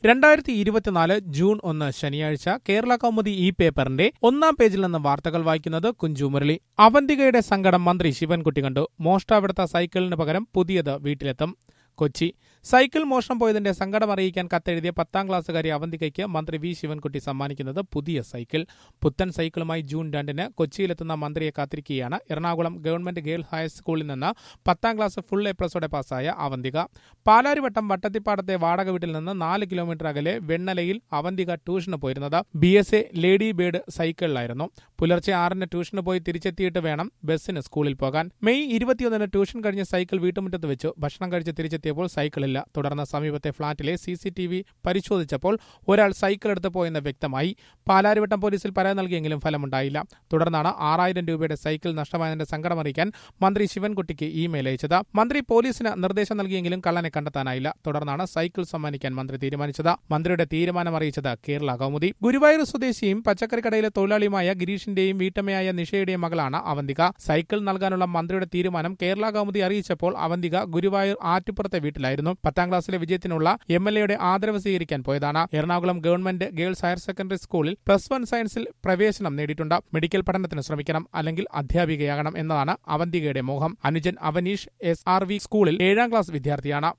രണ്ടായിരത്തി ഇരുപത്തിനാല് ജൂൺ ഒന്ന് ശനിയാഴ്ച കേരള കൗമുദി ഈ പേപ്പറിന്റെ ഒന്നാം പേജിൽ നിന്ന് വാർത്തകൾ വായിക്കുന്നത് കുഞ്ചു മുരളി അവന്തികയുടെ സങ്കടം മന്ത്രി ശിവൻകുട്ടി കണ്ടു മോഷ്ടാവെടുത്ത സൈക്കിളിന് പകരം പുതിയത് വീട്ടിലെത്തും കൊച്ചി സൈക്കിൾ മോഷണം പോയതിന്റെ സങ്കടം അറിയിക്കാൻ കത്തെഴുതിയ പത്താം ക്ലാസ്സുകാരി അവന്തികയ്ക്ക് മന്ത്രി വി ശിവൻകുട്ടി സമ്മാനിക്കുന്നത് പുതിയ സൈക്കിൾ പുത്തൻ സൈക്കിളുമായി ജൂൺ രണ്ടിന് കൊച്ചിയിലെത്തുന്ന മന്ത്രിയെ കാത്തിരിക്കുകയാണ് എറണാകുളം ഗവൺമെന്റ് ഗേൾസ് ഹൈസ്കൂളിൽ നിന്ന് പത്താം ക്ലാസ് ഫുൾ എ പ്ലസോടെ പാസ്സായ അവന്തിക പാലാരിവട്ടം വട്ടത്തിപ്പാടത്തെ വാടക വീട്ടിൽ നിന്ന് നാല് കിലോമീറ്റർ അകലെ വെണ്ണലയിൽ അവന്തിക ട്യൂഷന് പോയിരുന്നത് B S A lady bird സൈക്കിളിലായിരുന്നു പുലർച്ചെ ആറിന് ട്യൂഷന് പോയി തിരിച്ചെത്തിയിട്ട് വേണം ബസ്സിന് സ്കൂളിൽ പോകാൻ മെയ് ഇരുപത്തിയൊന്നിന് ട്യൂഷൻ കഴിഞ്ഞ് സൈക്കിൾ വീട്ടുമുറ്റത്ത് വെച്ചു ഭക്ഷണം കഴിച്ച് തിരിച്ചെത്തിയപ്പോൾ സൈക്കിളില്ല തുടർന്ന് സമീപത്തെ ഫ്ളാറ്റിലെ സി സി ടി വി പരിശോധിച്ചപ്പോൾ ഒരാൾ സൈക്കിൾ എടുത്ത് പോയെന്ന് വ്യക്തമായി പാലാരിവട്ടം പോലീസിൽ പരാതി നൽകിയെങ്കിലും ഫലമുണ്ടായില്ല തുടർന്നാണ് ആറായിരം രൂപയുടെ സൈക്കിൾ നഷ്ടമായതിന്റെ സങ്കടമറിയിക്കാൻ മന്ത്രി ശിവൻകുട്ടിക്ക് ഇമെയിൽ അയച്ചത് മന്ത്രി പോലീസിന് നിർദ്ദേശം നൽകിയെങ്കിലും കള്ളനെ കണ്ടെത്താനായില്ല തുടർന്നാണ് സൈക്കിൾ സമ്മാനിക്കാൻ മന്ത്രി തീരുമാനിച്ചത് മന്ത്രിയുടെ തീരുമാനം അറിയിച്ചത് കേരള കൗമുദി ഗുരുവായൂർ സ്വദേശിയും പച്ചക്കറി കടയിലെ തൊഴിലാളിയുമായ ഗിരീഷിന്റെയും വീട്ടമ്മയായ നിഷയുടെയും മകളാണ് അവന്തിക സൈക്കിൾ നൽകാനുള്ള മന്ത്രിയുടെ തീരുമാനം കേരള കൗമുദി അറിയിച്ചപ്പോൾ അവന്തിക ഗുരുവായൂർ ആറ്റുപുറത്തെ വീട്ടിലായിരുന്നു പത്താം ക്ലാസ്സിലെ വിജയത്തിനുള്ള എം എൽ എയുടെ ആദരവ് സ്വീകരിക്കാൻ പോയതാണ് Ernakulam government girls higher secondary സ്കൂളിൽ പ്ലസ് വൺ സയൻസിൽ പ്രവേശനം നേടിയിട്ടുണ്ട് മെഡിക്കൽ പഠനത്തിന് ശ്രമിക്കണം അല്ലെങ്കിൽ അധ്യാപികയാകണം എന്നതാണ് അവന്തികയുടെ മോഹം അനുജൻ അവനീഷ് എസ് ആർ വി സ്കൂളിൽ ഏഴാം ക്ലാസ് വിദ്യാർത്ഥിയാണ്